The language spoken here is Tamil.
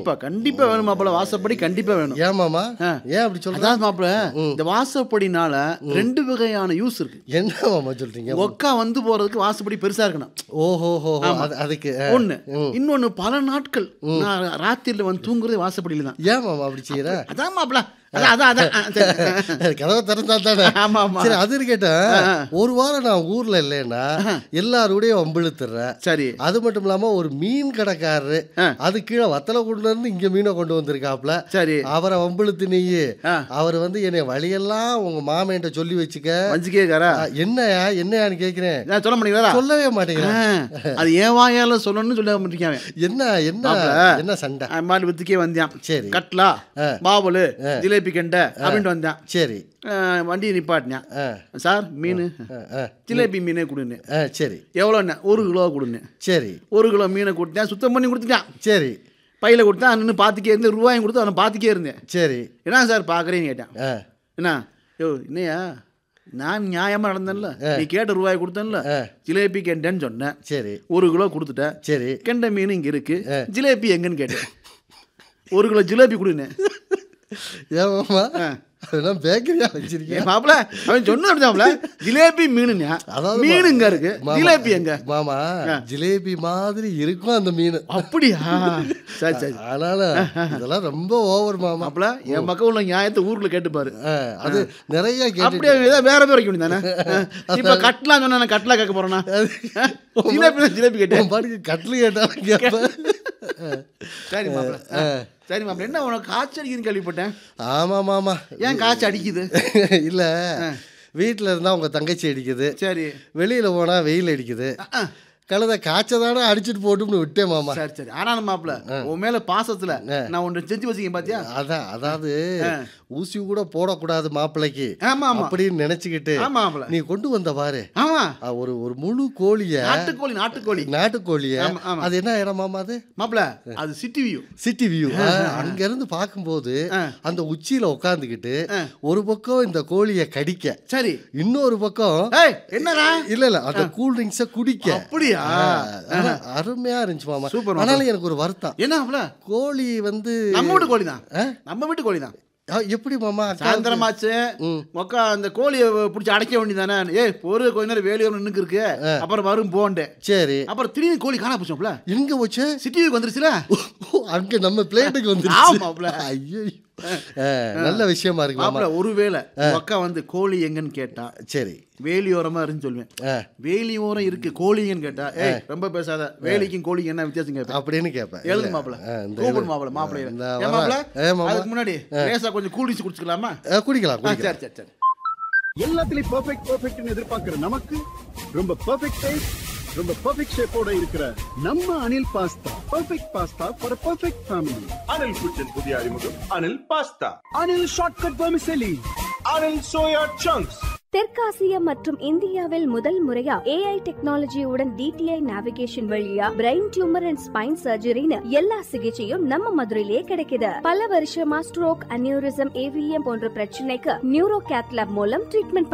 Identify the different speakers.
Speaker 1: கண்டிப்பா கண்டிப்பா வேணும் மாப்பிள வாசப்படி கண்டிப்பா வேணும்
Speaker 2: ஏன் மாமா
Speaker 1: ஆ.
Speaker 2: ஏன் அப்படி சொல்ற
Speaker 1: அதாவது மாப்பிள இந்த வாசப்படினால ரெண்டு வகையான யூஸ் இருக்கு
Speaker 2: என்ன மாமா சொல்றீங்க
Speaker 1: ஒக்கா வந்து போறதுக்கு வாசப்படி பெருசா இருக்கணும்
Speaker 2: ஓஹோ ஹோ அது அதுக்கு ஆ.
Speaker 1: ஒண்ணு இன்னொன்னு பல நாட்கள் நான் ராத்திரில வந்து தூங்குறது வாசப்படியில தான்
Speaker 2: ஏன் மாமா அப்படி செய்யற
Speaker 1: அதான் மாப்பிள அதான் அதான் அதான் ஆ, சரி.
Speaker 2: கதவை திறந்தா தானே
Speaker 1: ஆமா ஆமா
Speaker 2: சரி அது இருக்கட்டும் ஒரு வாரம் நான் ஊர்ல இல்லைன்னா எல்லாரோடையும் வம்பிழுத்துறேன்
Speaker 1: சரி
Speaker 2: அது மட்டும் இல்லாம ஒரு மீன் கடைக்காரரு
Speaker 1: ஆ.
Speaker 2: அது கீழே வத்தலை கொண்டு இருந்து இங்க மீனை கொண்டு வந்திருக்காப்ல
Speaker 1: சரி
Speaker 2: அவரை வம்பிழுத்து நீயே
Speaker 1: ஆ.
Speaker 2: அவர் வந்து என்னை வழியெல்லாம் உங்க மாமன்ட்ட சொல்லி வச்சுக்க
Speaker 1: வஞ்சிக்கேக்காரா
Speaker 2: ஆ, என்னையா என்னையான்னு கேக்குறேன்
Speaker 1: நான் சொல்ல மாட்டீங்களா
Speaker 2: சொல்லவே மாட்டேங்கிறேன்
Speaker 1: அது ஏன் வாயால சொல்லணும்னு சொல்ல மாட்டேங்க
Speaker 2: என்ன என்ன
Speaker 1: மாப்ள.
Speaker 2: என்ன சண்டை
Speaker 1: மாதிரி வித்துக்கே வந்தான்
Speaker 2: சரி
Speaker 1: கட்லா பாவலு ஜிலேபி கெண்டை அப்படின்ட்டு வந்தான்
Speaker 2: சரி
Speaker 1: அஹ், வண்டியை நிப்பாட்டினேன்
Speaker 2: ஆ
Speaker 1: சார் மீன்
Speaker 2: ஆ, ஆ,
Speaker 1: ஜிலேபி மீனே கொடுன்னு
Speaker 2: ஆ சரி
Speaker 1: எவ்வளோண்ணே ஒரு கிலோ கொடுன்னு
Speaker 2: சரி
Speaker 1: ஒரு கிலோ மீனை கொடுத்தேன் சுத்தம் பண்ணி கொடுத்துட்டான்
Speaker 2: சரி
Speaker 1: பையில கொடுத்தேன் நின்று பார்த்துக்கே இருந்தேன் ரூபாயும் கொடுத்து அவனை பார்த்துக்கே இருந்தேன்
Speaker 2: சரி
Speaker 1: என்ன சார் பார்க்குறேன்னு கேட்டேன்
Speaker 2: ஆ
Speaker 1: என்ன யோ என்னையா நான் நியாயமாக நடந்தேன்ல நீ கேட்ட ரூபாய் கொடுத்தேன்ல ஜிலேபி கெண்டேன்னு சொன்னேன்
Speaker 2: சரி
Speaker 1: ஒரு கிலோ கொடுத்துட்டேன்
Speaker 2: சரி
Speaker 1: கெண்டை மீன் இங்கே இருக்கு ஜிலேபி எங்கன்னு கேட்டேன் ஒரு கிலோ ஜிலேபி கொடுன்னு
Speaker 2: ஏமாமா அதெல்லாம் பேக்கரியா வச்சிருக்கேன்
Speaker 1: ஏன் மாப்பிள அவன் சொன்னாப்ல ஜிலேபி மீனுங்க
Speaker 2: அதாவது
Speaker 1: மீன் இங்க இருக்கு
Speaker 2: மாமா,
Speaker 1: ஜிலேபி எங்க
Speaker 2: மாமா ஜிலேபி மாதிரி இருக்கும் அந்த மீன்
Speaker 1: அப்படியா சரி சரி
Speaker 2: அதனால இதெல்லாம் ரொம்ப ஓவர் மாமா
Speaker 1: மாப்பிள என் பக்கம் உள்ள நியாயத்தை ஊருக்குள்ள கேட்டுப்பாரு
Speaker 2: ஆ, அது நிறைய கேட்டு
Speaker 1: அப்படியே ஏதாவது வேற பேர் வைக்க வேண்டியதானே இப்ப கட்லாம் சொன்னா நான் கட்லா கேட்க போறேனா ஜிலேபி ஜிலேபி கேட்டேன்
Speaker 2: உன் பாட்டுக்கு கட்லு கேட்டாலும் கேட்பேன்
Speaker 1: சரி மாப்பிள சரி மாப்பிள என்ன உனக்கு காய்ச்சல் அடிக்குதுன்னு கேள்விப்பட்டேன்
Speaker 2: ஆமா மாமா
Speaker 1: ஏன் காய்ச்சல் அடிக்குது
Speaker 2: இல்ல வீட்டில் இருந்தால் உங்கள் தங்கச்சி அடிக்குது
Speaker 1: சரி
Speaker 2: வெளியில் போனால் வெயில் அடிக்குது
Speaker 1: அஹ்,
Speaker 2: கழுத காய்ச்சதானே அடிச்சிட்டு போட்டும்னு விட்டேன் மாமா
Speaker 1: சரி சரி ஆனாலும் மாப்பிள உன் மேல பாசத்துல நான் ஒன்று செஞ்சு வச்சுக்கேன் பாத்தியா
Speaker 2: அதான் அதாவது ஊசி கூட போடக்கூடாது மாப்பிள்ளைக்கு
Speaker 1: ஆமா ஆமா
Speaker 2: அப்படின்னு நினச்சிக்கிட்டு
Speaker 1: ஆமா மாப்பிள
Speaker 2: நீ கொண்டு வந்த பாரு
Speaker 1: ஆமா
Speaker 2: அ, ஒரு ஒரு முழு கோழிய
Speaker 1: நாட்டுக்கோழி நாட்டுக்கோழி
Speaker 2: நாட்டுக்கோழிய
Speaker 1: ஆமா, ஆமா.
Speaker 2: அது என்ன இடம் மாமா அது
Speaker 1: மாப்பிள அது சிட்டி வியூ
Speaker 2: சிட்டி வியூ அங்க இருந்து பார்க்கும்போது
Speaker 1: ஆ.
Speaker 2: அந்த உச்சியில உட்காந்துக்கிட்டு ஒரு பக்கம் இந்த கோழிய கடிக்க
Speaker 1: சரி
Speaker 2: இன்னொரு பக்கம்
Speaker 1: ஏய் என்னடா
Speaker 2: இல்ல இல்ல அந்த கூல் ட்ரிங்க்ஸ குடிக்க
Speaker 1: அப்படியா
Speaker 2: ஆனா, அருமையா இருந்துச்சு மாமா
Speaker 1: சூப்பர்
Speaker 2: ஆனாலும் எனக்கு ஒரு வருத்தம்
Speaker 1: என்ன மாப்பிள
Speaker 2: கோழி வந்து
Speaker 1: நம்ம வீட்டு கோழி தான்
Speaker 2: ஆ?
Speaker 1: நம்ம வீட்டு கோழி தான்
Speaker 2: ஆ, எப்படி மாமா அக்கா
Speaker 1: சாயந்தரமாச்சு மொக்கா அந்த கோழியை பிடிச்சி அடைக்க வேண்டியதானே ஏய் பொறு கொஞ்ச நேரம் வேலையோட நின்னுக்கு இருக்கு அப்புறம் வரும் போண்டேன்
Speaker 2: சரி
Speaker 1: அப்புறம் திடீர்னு கோழி காணா போச்சோம்ல
Speaker 2: எங்க போச்சு
Speaker 1: சிட்டி வியூக்கு வந்துருச்சுல
Speaker 2: அங்க நம்ம பிளேட்டுக்கு வந்து
Speaker 1: ஆமாப்ல.
Speaker 2: ஐயோ நல்ல விஷயமா இருக்கு மாமா
Speaker 1: மாப்பிள ஒருவேளை அக்கா வந்து கோழி எங்கன்னு கேட்டா
Speaker 2: சரி
Speaker 1: வேலியோரமா இருந்து சொல்லுவேன்
Speaker 2: ஆ,
Speaker 1: வேலியோரம் இருக்கு கோழிங்கன்னு கேட்டா ஏய் ரொம்ப பேசாத வேலிக்கும் கோழிக்கும் என்ன வித்தியாசம் கேட்பேன்
Speaker 2: அப்படின்னு கேட்பேன்
Speaker 1: எழுது
Speaker 2: இல்ல.
Speaker 1: மாப்பிள
Speaker 2: ஆ, இந்த
Speaker 1: கூப்பிடு மாப்பிள மாப்பிள
Speaker 2: இந்த
Speaker 1: ஏன்
Speaker 2: வரேன்.
Speaker 1: மாப்பிள
Speaker 2: ஏ, மாமா.
Speaker 1: அதுக்கு முன்னாடி லேசா கொஞ்சம் கூல் ட்ரிங்க்ஸ் குடிச்சுக்கலாமா
Speaker 2: ஆ, குடிக்கலாம்
Speaker 1: ஆ,
Speaker 2: குடிக்கலாம்
Speaker 1: சரி சரி சரி
Speaker 3: எல்லாத்துலயும் பெர்ஃபெக்ட் பெர்ஃபெக்ட்னு எதிர்பார்க்கிற நமக்கு ரொம்ப பெர்ஃபெக்ட் டேஸ்ட் ரொம்ப பெர்ஃபெக்ட் ஷேப்போட இருக்கிற நம்ம Anil pasta perfect pasta for perfect family
Speaker 4: Anil குச்சின் புதிய அறிமுகம் Anil pasta
Speaker 3: Anil shortcut vermicelli
Speaker 4: Anil soya chunks
Speaker 5: தெற்காசியா மற்றும் இந்தியாவில் முதல் முறையா ஏஐ டெக்னாலஜியுடன் டிடிஐ நேவிகேஷன் வழியா பிரெயின் டியூமர் அண்ட் ஸ்பைன் சர்ஜரின்னு எல்லா சிகிச்சையும் நம்ம மதுரையிலே கிடைக்குது பல வருஷமா ஸ்ட்ரோக் அனியூரிசம் ஏவிஎம் போன்ற பிரச்சனைக்கு நியூரோ கேத்லாப் மூலம் ட்ரீட்மெண்ட்